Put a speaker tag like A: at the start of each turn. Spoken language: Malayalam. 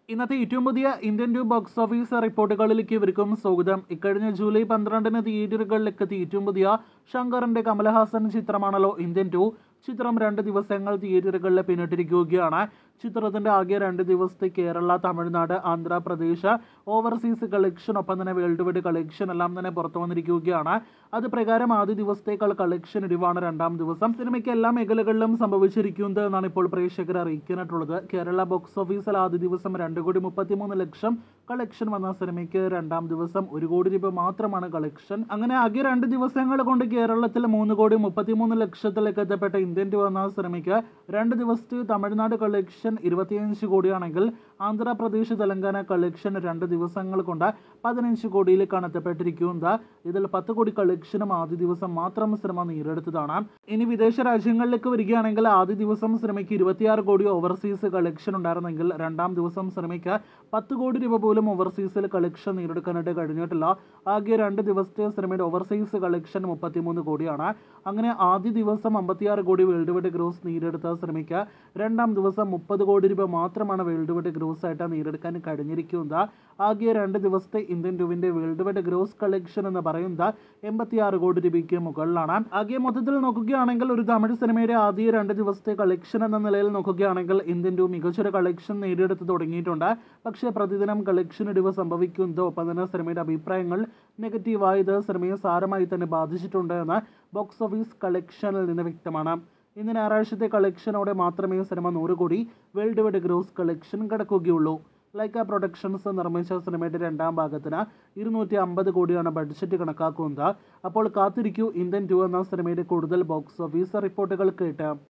A: ഇന്നത്തെ ഏറ്റവും പുതിയ ഇന്ത്യൻ ടു ബോക്സ് ഓഫീസ് റിപ്പോർട്ടുകളിലേക്ക് ഇവർക്കും സ്വാഗതം ഇക്കഴിഞ്ഞ ജൂലൈ പന്ത്രണ്ടിന് തിയേറ്ററുകളിലേക്ക് എത്തിയ ഏറ്റവും പുതിയ ശങ്കറിന്റെ കമലഹാസൻ ചിത്രമാണല്ലോ ഇന്ത്യൻ ടു ചിത്രം രണ്ട് ദിവസങ്ങൾ തിയേറ്ററുകളിൽ പിന്നിട്ടിരിക്കുകയാണ് ചിത്രത്തിന്റെ ആകെ രണ്ട് ദിവസത്തെ കേരള തമിഴ്നാട് ആന്ധ്രാപ്രദേശ് ഓവർസീസ് കളക്ഷൻ ഒപ്പം തന്നെ വേൾഡ് വൈഡ് കളക്ഷൻ എല്ലാം തന്നെ പുറത്തു വന്നിരിക്കുകയാണ് അത് പ്രകാരം ആദ്യ ദിവസത്തേക്കാൾ കളക്ഷൻ ഇടിവാണ് രണ്ടാം ദിവസം സിനിമയ്ക്ക് എല്ലാ മേഖലകളിലും സംഭവിച്ചിരിക്കുന്നത് എന്നാണ് ഇപ്പോൾ പ്രേക്ഷകർ അറിയിക്കാനായിട്ടുള്ളത് കേരള ബോക്സ് ഓഫീസിൽ ആദ്യ ദിവസം രണ്ട് കോടി മുപ്പത്തിമൂന്ന് ലക്ഷം കളക്ഷൻ വന്ന സിനിമയ്ക്ക് രണ്ടാം ദിവസം ഒരു കോടി രൂപ മാത്രമാണ് കളക്ഷൻ അങ്ങനെ ആകെ രണ്ട് ദിവസങ്ങൾ കൊണ്ട് കേരളത്തിൽ മൂന്ന് കോടി മുപ്പത്തിമൂന്ന് ലക്ഷത്തിലേക്ക് എത്തപ്പെട്ട ഇന്ത്യൻ ടു എന്ന സിനിമയ്ക്ക് രണ്ട് ദിവസത്തെ തമിഴ്നാട് കളക്ഷൻ ഇരുപത്തിയഞ്ച് കോടിയാണെങ്കിൽ ആന്ധ്രാപ്രദേശ് തെലങ്കാന കളക്ഷൻ രണ്ട് ദിവസങ്ങൾ കൊണ്ട് പതിനഞ്ച് കോടിയിലേക്കാണ് എത്തപ്പെട്ടിരിക്കുന്നത് ഇതിൽ പത്ത് കോടി കളക്ഷനും ആദ്യ ദിവസം മാത്രം സിനിമ നേടിയെടുത്തതാണ് ഇനി വിദേശ രാജ്യങ്ങളിലേക്ക് വരികയാണെങ്കിൽ ആദ്യ ദിവസം സിനിമയ്ക്ക് ഇരുപത്തിയാറ് കോടി ഓവർസീസ് കളക്ഷൻ ഉണ്ടായിരുന്നെങ്കിൽ രണ്ടാം ദിവസം സിനിമയ്ക്ക് പത്ത് കോടി രൂപ പോലും ഓവർസീസിൽ കളക്ഷൻ നേടിയെടുക്കാനായിട്ട് കഴിഞ്ഞിട്ടില്ല ആകെ രണ്ട് ദിവസത്തെ സിനിമയുടെ ഓവർസീസ് കളക്ഷൻ മുപ്പത്തിമൂന്ന് കോടിയാണ് അങ്ങനെ ആദ്യ ദിവസം അമ്പത്തിയാറ് കോടി വേൾഡ് വൈഡ് ഗ്രോസ് നേടിയെടുത്ത സിനിമയ്ക്ക് രണ്ടാം ദിവസം മുപ്പത് കോടി രൂപ മാത്രമാണ് വേൾഡ് വൈഡ് ഗ്രോസ് ആയിട്ട് നേടിയെടുക്കാൻ കഴിഞ്ഞിരിക്കുന്നത് ആകെ രണ്ട് ദിവസത്തെ ഇന്ത്യൻ ടുവിന്റെ വേൾഡ് വൈഡ് ഗ്രോസ് കളക്ഷൻ എന്ന് പറയുന്നത് എൺപത്തിയാറ് കോടി രൂപയ്ക്ക് മുകളിലാണ് ആകെ മൊത്തത്തിൽ നോക്കുകയാണെങ്കിൽ ഒരു തമിഴ് സിനിമയുടെ ആദ്യ രണ്ട് ദിവസത്തെ കളക്ഷൻ എന്ന നിലയിൽ നോക്കുകയാണെങ്കിൽ ഇന്ത്യൻ ടു മികച്ചൊരു കളക്ഷൻ നേടിയെടുത്ത് തുടങ്ങിയിട്ടുണ്ട് പക്ഷേ പ്രതിദിനം കളക്ഷൻ ഇടിവ് സംഭവിക്കുന്നത് ഒപ്പം തന്നെ സിനിമയുടെ അഭിപ്രായങ്ങൾ നെഗറ്റീവായത് സിനിമയെ സാരമായി തന്നെ ബാധിച്ചിട്ടുണ്ട് എന്ന് ബോക്സ് ഓഫീസ് കളക്ഷനിൽ നിന്ന് വ്യക്തമാണ് ഇന്ന് ഞായറാഴ്ചത്തെ കളക്ഷനോടെ മാത്രമേ സിനിമ നൂറ് കോടി വേൾഡ് വൈഡ് ഗ്രോസ് കളക്ഷൻ കടക്കുകയുള്ളൂ ലൈക്ക പ്രൊഡക്ഷൻസ് നിർമ്മിച്ച സിനിമയുടെ രണ്ടാം ഭാഗത്തിന് ഇരുന്നൂറ്റി അമ്പത് കോടിയാണ് ബഡ്ജറ്റ് കണക്കാക്കുന്നത് അപ്പോൾ കാത്തിരിക്കൂ ഇന്ത്യൻ ടു എന്ന സിനിമയുടെ കൂടുതൽ ബോക്സ് ഓഫീസ് റിപ്പോർട്ടുകൾ കേട്ട്